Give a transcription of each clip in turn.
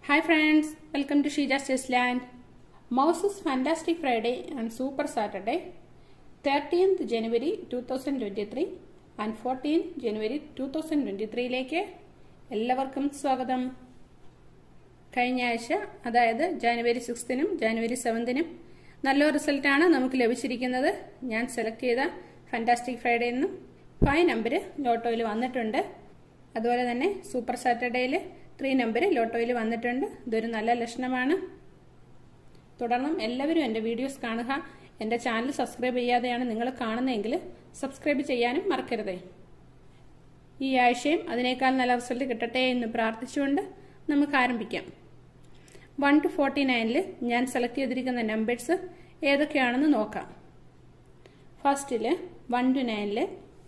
Hi friends, welcome to Sheja's Chess Land. Mouse's Fantastic Friday and Super Saturday, 13th January 2023 and 14th January 2023ലേക്ക് എല്ലാവർക്കും സ്വാഗതം കഴിഞ്ഞ ആഴ്ച അതായത് ജാനുവരി സിക്സ്തിനും ജാനുവരി സെവന്തിനും നല്ലൊരു റിസൾട്ടാണ് നമുക്ക് ലഭിച്ചിരിക്കുന്നത് ഞാൻ സെലക്ട് ചെയ്ത ഫാന്റാസ്റ്റിക് ഫ്രൈഡേ എന്നും ഫൈവ് നമ്പർ ലോട്ടോയിൽ വന്നിട്ടുണ്ട് അതുപോലെ തന്നെ സൂപ്പർ സാറ്റർഡേയിൽ ത്രീ നമ്പർ ലോട്ടോയിൽ വന്നിട്ടുണ്ട് ഇതൊരു നല്ല ലക്ഷണമാണ് തുടർന്നും എല്ലാവരും എൻ്റെ വീഡിയോസ് കാണുക എൻ്റെ ചാനൽ സബ്സ്ക്രൈബ് ചെയ്യാതെയാണ് നിങ്ങൾ കാണുന്നതെങ്കിൽ സബ്സ്ക്രൈബ് ചെയ്യാനും മറക്കരുതേ ഈ ആഴ്ചയും അതിനേക്കാൾ നല്ല റിസൾട്ട് കിട്ടട്ടെ എന്ന് പ്രാർത്ഥിച്ചുകൊണ്ട് നമുക്ക് ആരംഭിക്കാം വൺ ടു ഫോർട്ടി നയനിൽ ഞാൻ സെലക്ട് ചെയ്തിരിക്കുന്ന നമ്പേഴ്സ് ഏതൊക്കെയാണെന്ന് നോക്കാം ഫസ്റ്റിൽ വൺ ടു നയനിൽ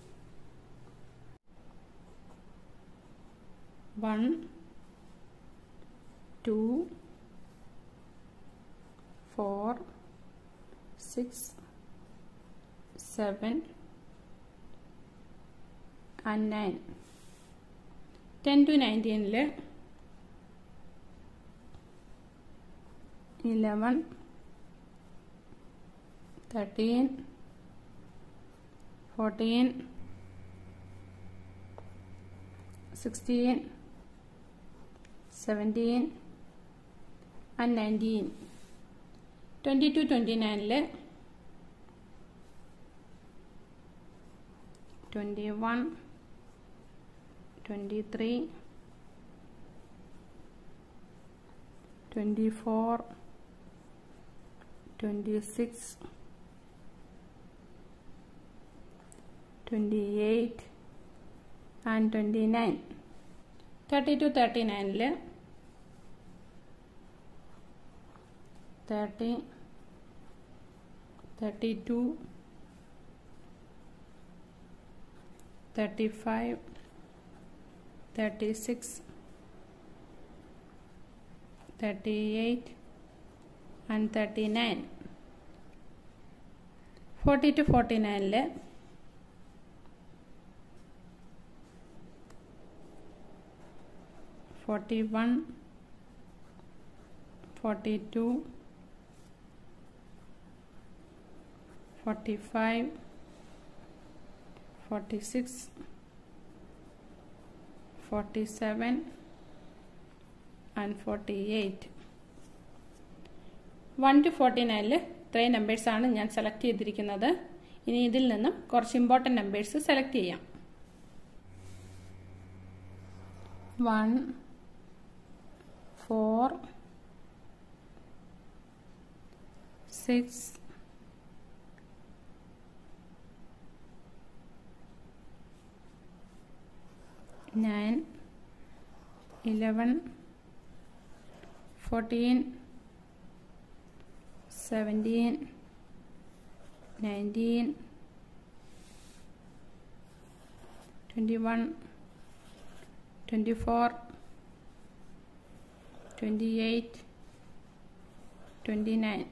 one two four six seven and nine ten two നയൻറ്റീനിൽ eleven thirteen fourteen sixteen seventeen and nineteen twenty two twenty നയനിൽ twenty one twenty three twenty four twenty six twenty eight and twenty nine thirty two thirty നയനിൽ thirty thirty two thirty five thirty six thirty eight and thirty nine forty two forty നയനിൽ forty one forty two forty five forty six forty seven and forty eight one two forty നയനിൽ ഇത്രയും നമ്പേഴ്സാണ് ഞാൻ select ചെയ്തിരിക്കുന്നത് ഇനി ഇതിൽ നിന്നും കുറച്ച് ഇമ്പോർട്ടൻ്റ് നമ്പേഴ്സ് സെലക്ട് ചെയ്യാം one four six nine eleven fourteen seventeen nineteen twenty one twenty four twenty eight twenty nine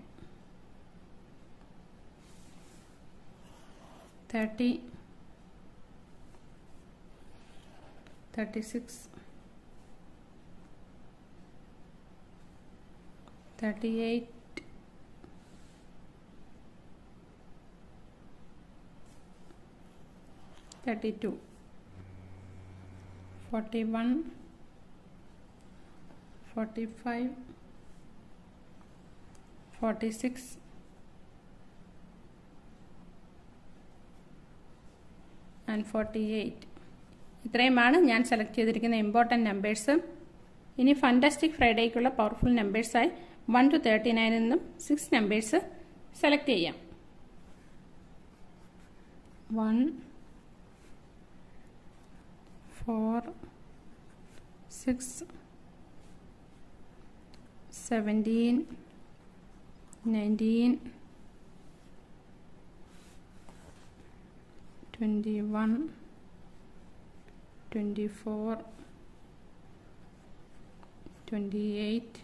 thirty thirty six thirty eight thirty two forty one forty five forty six and forty eight ഇത്രയുമാണ് ഞാൻ select ചെയ്തിരിക്കുന്ന important numbers ഇനി fantastic ഫ്രൈഡേക്കുള്ള powerful നമ്പേഴ്സായി one two thirty നയനിൽ നിന്നും six numbers select ചെയ്യാം one four six seventeen nineteen twenty one twenty four twenty eight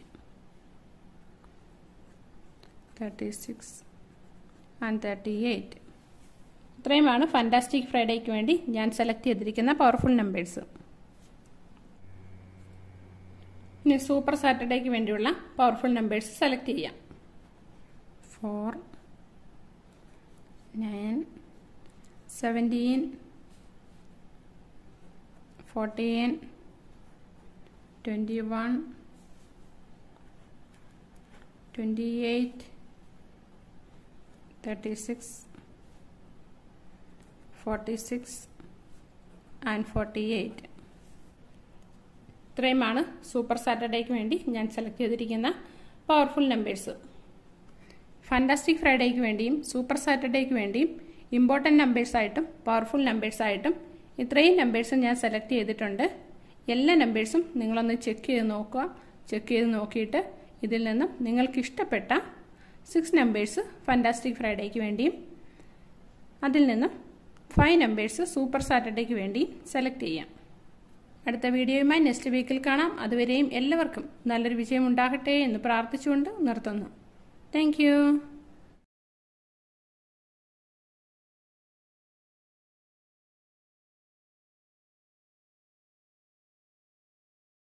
thirty six and thirty eight ഇത്രയുമാണ് ഫാന്റാസ്റ്റിക് ഫ്രൈഡേക്ക് വേണ്ടി ഞാൻ സെലക്ട് ചെയ്തിരിക്കുന്ന പവർഫുൾ നമ്പേഴ്സ് ഇനി സൂപ്പർ സാറ്റർഡേക്ക് വേണ്ടിയുള്ള പവർഫുൾ നമ്പേഴ്സ് സെലക്ട് ചെയ്യാം four nine seventeen fourteen twenty one twenty eight thirty six forty six and forty eight ഇത്രയുമാണ് സൂപ്പർ സാറ്റർഡേക്ക് വേണ്ടി ഞാൻ സെലക്ട് ചെയ്തിരിക്കുന്ന പവർഫുൾ നമ്പേഴ്സ് ഫാൻറ്റാസ്റ്റിക് ഫ്രൈഡേക്ക് വേണ്ടിയും സൂപ്പർ സാറ്റർഡേക്ക് വേണ്ടിയും ഇമ്പോർട്ടൻ്റ് നമ്പേഴ്സായിട്ടും പവർഫുൾ നമ്പേഴ്സായിട്ടും ഇത്രയും നമ്പേഴ്സും ഞാൻ സെലക്ട് ചെയ്തിട്ടുണ്ട് എല്ലാ നമ്പേഴ്സും നിങ്ങളൊന്ന് ചെക്ക് ചെയ്ത് നോക്കുക ചെക്ക് ചെയ്ത് നോക്കിയിട്ട് ഇതിൽ നിന്നും നിങ്ങൾക്ക് ഇഷ്ടപ്പെട്ട സിക്സ് നമ്പേഴ്സ് ഫാൻറ്റാസ്റ്റിക് ഫ്രൈഡേക്ക് വേണ്ടിയും അതിൽ നിന്നും ഫൈവ് നമ്പേഴ്സ് സൂപ്പർ സാറ്റർഡേക്ക് വേണ്ടിയും സെലക്ട് ചെയ്യാം അടുത്ത വീഡിയോയുമായി നെക്സ്റ്റ് വീക്കിൽ കാണാം അതുവരെയും എല്ലാവർക്കും നല്ലൊരു വിജയം ഉണ്ടാകട്ടെ എന്ന് പ്രാർത്ഥിച്ചുകൊണ്ട് നിർത്തുന്നു താങ്ക്